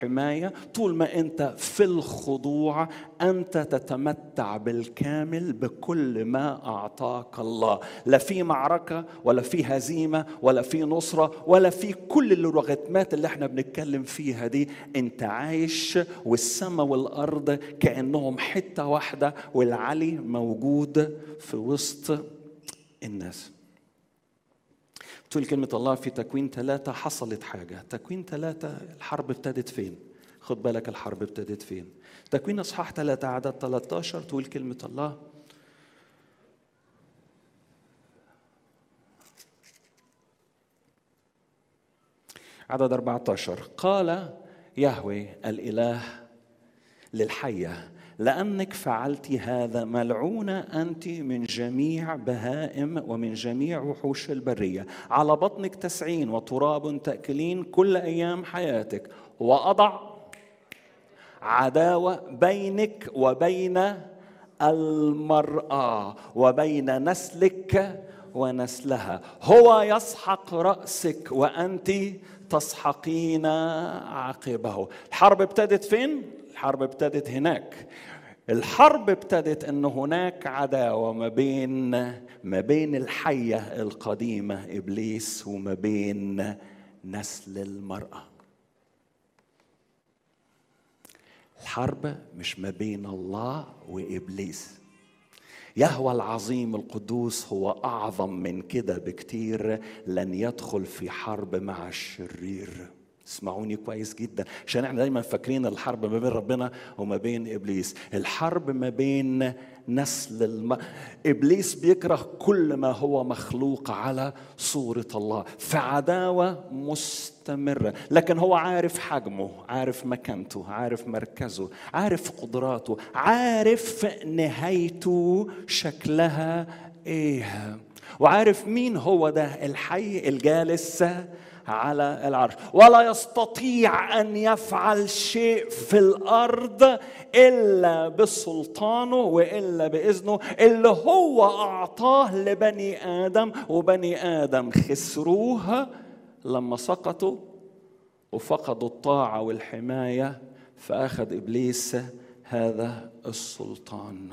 حمايه طول ما انت في الخضوع انت تتمتع بالكامل بكل ما اعطاك الله لا في معركه ولا في هزيمه ولا في نصره ولا في كل اللوغتمات اللي احنا بنتكلم فيها دي انت عايش والسماء والارض كانهم حته واحده والعلي موجود في وسط الناس تقول كلمة الله في تكوين ثلاثة حصلت حاجة تكوين ثلاثة الحرب ابتدت فين خد بالك الحرب ابتدت فين تكوين أصحاح ثلاثة عدد 13 تقول كلمة الله عدد 14 قال يهوي الإله للحية لأنك فعلت هذا ملعونة أنت من جميع بهائم ومن جميع وحوش البرية على بطنك تسعين وتراب تأكلين كل أيام حياتك وأضع عداوة بينك وبين المرأة وبين نسلك ونسلها هو يسحق رأسك وأنت تسحقين عقبه الحرب ابتدت فين؟ الحرب ابتدت هناك الحرب ابتدت ان هناك عداوه ما بين ما بين الحيه القديمه ابليس وما بين نسل المراه الحرب مش ما بين الله وابليس يهوى العظيم القدوس هو اعظم من كده بكتير لن يدخل في حرب مع الشرير اسمعوني كويس جدا عشان احنا دايما فاكرين الحرب ما بين ربنا وما بين ابليس الحرب ما بين نسل الم... ابليس بيكره كل ما هو مخلوق على صوره الله في عداوه مستمره لكن هو عارف حجمه عارف مكانته عارف مركزه عارف قدراته عارف نهايته شكلها ايه وعارف مين هو ده الحي الجالس على العرش ولا يستطيع ان يفعل شيء في الارض الا بسلطانه والا باذنه اللي هو اعطاه لبني ادم وبني ادم خسروها لما سقطوا وفقدوا الطاعه والحمايه فاخذ ابليس هذا السلطان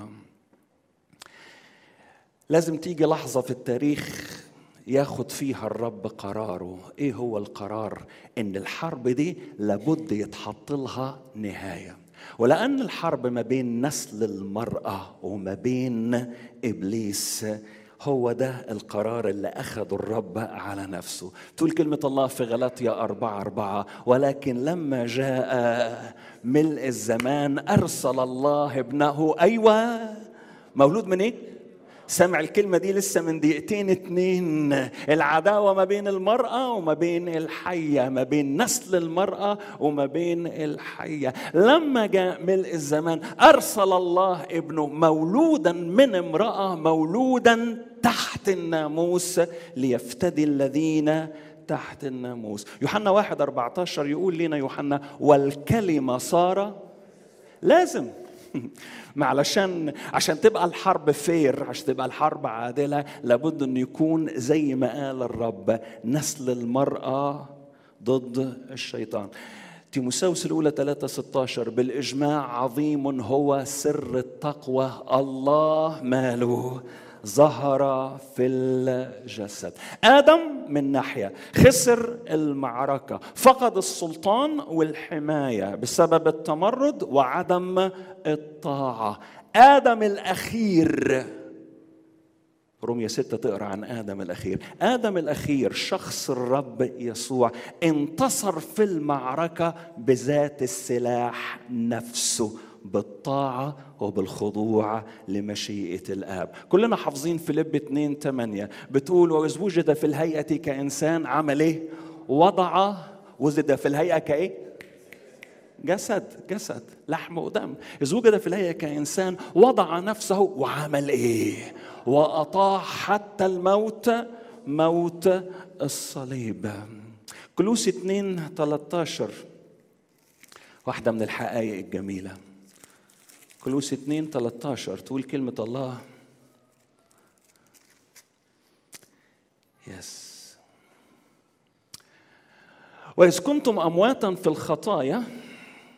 لازم تيجي لحظه في التاريخ ياخد فيها الرب قراره ايه هو القرار ان الحرب دي لابد يتحط لها نهايه ولان الحرب ما بين نسل المراه وما بين ابليس هو ده القرار اللي أخذه الرب على نفسه تقول كلمة الله في غلطية أربعة أربعة ولكن لما جاء ملء الزمان أرسل الله ابنه أيوة مولود من إيه؟ سمع الكلمة دي لسه من دقيقتين اتنين العداوة ما بين المرأة وما بين الحية ما بين نسل المرأة وما بين الحية لما جاء ملء الزمان أرسل الله ابنه مولودا من امرأة مولودا تحت الناموس ليفتدي الذين تحت الناموس يوحنا واحد 14 يقول لنا يوحنا والكلمة صار لازم ما علشان عشان تبقى الحرب فير عشان تبقى الحرب عادلة لابد أن يكون زي ما قال الرب نسل المرأة ضد الشيطان تيموساوس الأولى 3 16 بالإجماع عظيم هو سر التقوى الله ماله ظهر في الجسد ادم من ناحيه خسر المعركه فقد السلطان والحمايه بسبب التمرد وعدم الطاعه ادم الاخير رومية ستة تقرأ عن آدم الأخير آدم الأخير شخص الرب يسوع انتصر في المعركة بذات السلاح نفسه بالطاعة وبالخضوع لمشيئة الآب كلنا حافظين فيليب 2 8 بتقول وإذ وجد في الهيئة كإنسان عمل إيه وضع وجد في الهيئة كإيه جسد جسد لحم ودم إذ وجد في الهيئة كإنسان وضع نفسه وعمل إيه وأطاع حتى الموت موت الصليب كلوس 2 13 واحدة من الحقائق الجميلة كلوس 2 13 تقول كلمة الله يس وإذ كنتم أمواتا في الخطايا